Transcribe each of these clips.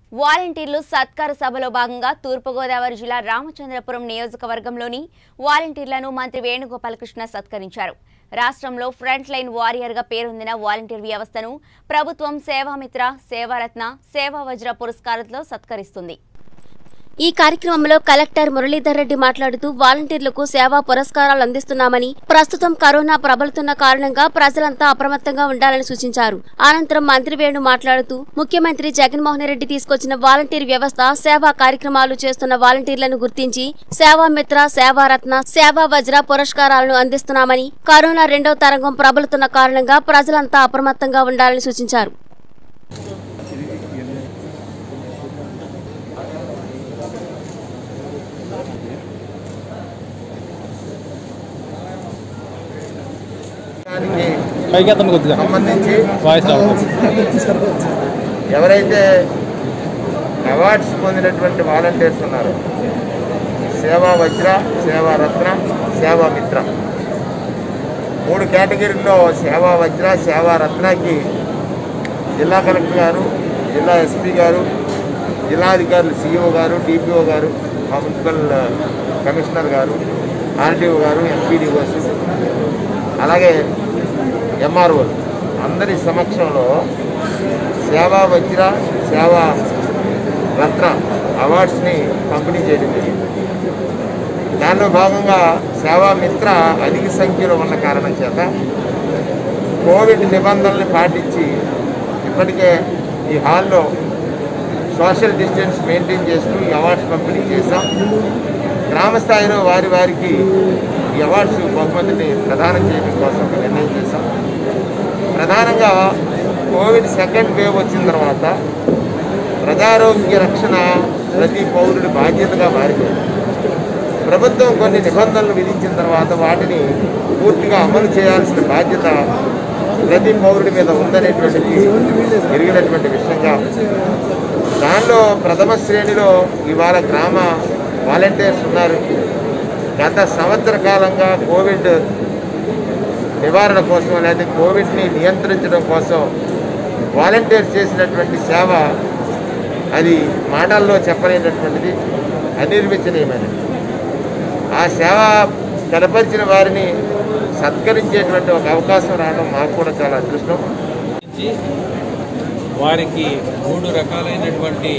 వాలంటీర్లు సత్కార సభలో భాగంగా తూర్పుగోదావరి జిల్లా రామచంద్రపురం నియోజకవర్గంలోని వాలంటీర్లను మంత్రి వేణుగోపాలకృష్ణ సత్కరించారు రాష్ట్రంలో ఫ్రంట్ లైన్ వారియర్గా పేరొందిన వాలంటీర్ వ్యవస్థను ప్రభుత్వం సేవామిత్ర సేవారత్న సేవా వజ్ర పురస్కారంతో సత్కరిస్తుంది ఈ కార్యక్రమంలో కలెక్టర్ మురళీధర్ రెడ్డి మాట్లాడుతూ వాలంటీర్లకు సేవా పురస్కారాలు అందిస్తున్నామని ప్రస్తుతం కరోనా ప్రబలుతున్న కారణంగా ప్రజలంతా అప్రమత్తంగా ఉండాలని సూచించారు అనంతరం మంత్రి వేణు మాట్లాడుతూ ముఖ్యమంత్రి జగన్మోహన్ రెడ్డి తీసుకొచ్చిన వాలంటీర్ వ్యవస్థ సేవా కార్యక్రమాలు చేస్తున్న వాలంటీర్లను గుర్తించి సేవామిత్ర సేవారత్న సేవా వజ్ర పురస్కారాలను అందిస్తున్నామని కరోనా రెండవ తరంగం ప్రబలుతున్న కారణంగా ప్రజలంతా అప్రమత్తంగా ఉండాలని సూచించారు దానికి పైకి ఎత్తండి కొద్దిగా సంబంధించి వాయిస్ రావాలి ఎవరైతే అవార్డ్స్ పొందినటువంటి వాలంటీర్స్ ఉన్నారో సేవా వజ్ర సేవా రత్న సేవా మిత్ర మూడు కేటగిరీల్లో సేవా వజ్ర సేవా రత్నకి జిల్లా కలెక్టర్ గారు జిల్లా ఎస్పీ గారు జిల్లాధికారులు సిఇఓ గారు డిపిఓ గారు మా మున్సిపల్ కమిషనర్ గారు ఆర్డీఓ గారు ఎంపీడీఓస్ అలాగే ఎంఆర్ఓలు అందరి సమక్షంలో సేవా వజ్ర సేవా రత్న అవార్డ్స్ని పంపిణీ చేయడం జరిగింది దానిలో భాగంగా సేవా మిత్ర అధిక సంఖ్యలో ఉన్న కారణం చేత కోవిడ్ నిబంధనల్ని పాటించి ఇప్పటికే ఈ హాల్లో సోషల్ డిస్టెన్స్ మెయింటైన్ చేస్తూ ఈ అవార్డ్స్ పంపిణీ చేశాం గ్రామ స్థాయిలో వారి వారికి ఈ అవార్డ్స్ బహుమతిని ప్రదానం చేయడం కోసం ఒక నిర్ణయం చేశాం ప్రధానంగా కోవిడ్ సెకండ్ వేవ్ వచ్చిన తర్వాత ప్రజారోగ్య రక్షణ ప్రతి పౌరుడి బాధ్యతగా మారిపోయింది ప్రభుత్వం కొన్ని నిబంధనలు విధించిన తర్వాత వాటిని పూర్తిగా అమలు చేయాల్సిన బాధ్యత ప్రతి పౌరుడి మీద ఉందనేటువంటిది ఎరిగినటువంటి విషయంగా దానిలో ప్రథమ శ్రేణిలో ఇవాళ గ్రామ వాలంటీర్స్ ఉన్నారు గత సంవత్సర కాలంగా కోవిడ్ నివారణ కోసం లేదా కోవిడ్ని నియంత్రించడం కోసం వాలంటీర్స్ చేసినటువంటి సేవ అది మాటల్లో చెప్పలేనటువంటిది అనిర్వచనీయమైనది ఆ సేవ కనపరిచిన వారిని సత్కరించేటువంటి ఒక అవకాశం రావడం మాకు కూడా చాలా అదృష్టం నుంచి వారికి మూడు రకాలైనటువంటి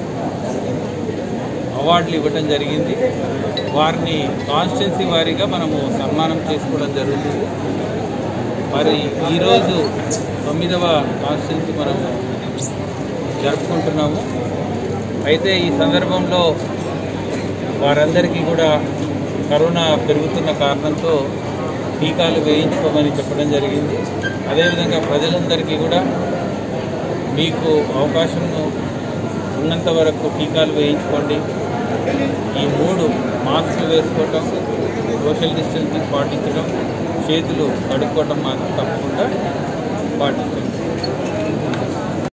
అవార్డులు ఇవ్వడం జరిగింది వారిని కాన్స్టిట్యున్సీ వారీగా మనము సన్మానం చేసుకోవడం జరుగుతుంది మరి ఈరోజు తొమ్మిదవ కాన్స్టిట్యున్సీ మనము జరుపుకుంటున్నాము అయితే ఈ సందర్భంలో వారందరికీ కూడా కరోనా పెరుగుతున్న కారణంతో టీకాలు వేయించుకోమని చెప్పడం జరిగింది అదేవిధంగా ప్రజలందరికీ కూడా మీకు అవకాశం ఉన్నంత వరకు టీకాలు వేయించుకోండి ఈ మూడు మాస్కులు వేసుకోవటం సోషల్ డిస్టెన్సింగ్ పాటించడం చేతులు కడుక్కోవటం మాత్రం తప్పకుండా పాటించండి